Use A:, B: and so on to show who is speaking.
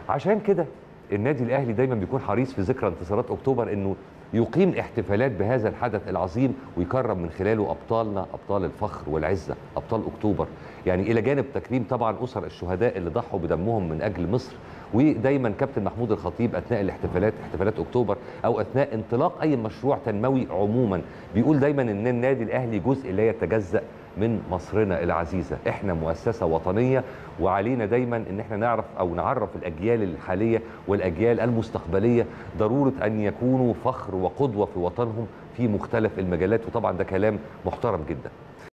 A: عشان كده النادي الاهلي دايما بيكون حريص في ذكرى انتصارات اكتوبر انه يقيم احتفالات بهذا الحدث العظيم ويكرم من خلاله ابطالنا ابطال الفخر والعزه ابطال اكتوبر يعني الى جانب تكريم طبعا اسر الشهداء اللي ضحوا بدمهم من اجل مصر ودايما كابتن محمود الخطيب اثناء الاحتفالات احتفالات اكتوبر او اثناء انطلاق اي مشروع تنموي عموما بيقول دايما ان النادي الاهلي جزء لا يتجزا من مصرنا العزيزه احنا مؤسسه وطنيه وعلينا دايما ان احنا نعرف او نعرف الاجيال الحاليه والاجيال المستقبليه ضروره ان يكونوا فخر وقدوه في وطنهم في مختلف المجالات وطبعا ده كلام محترم جدا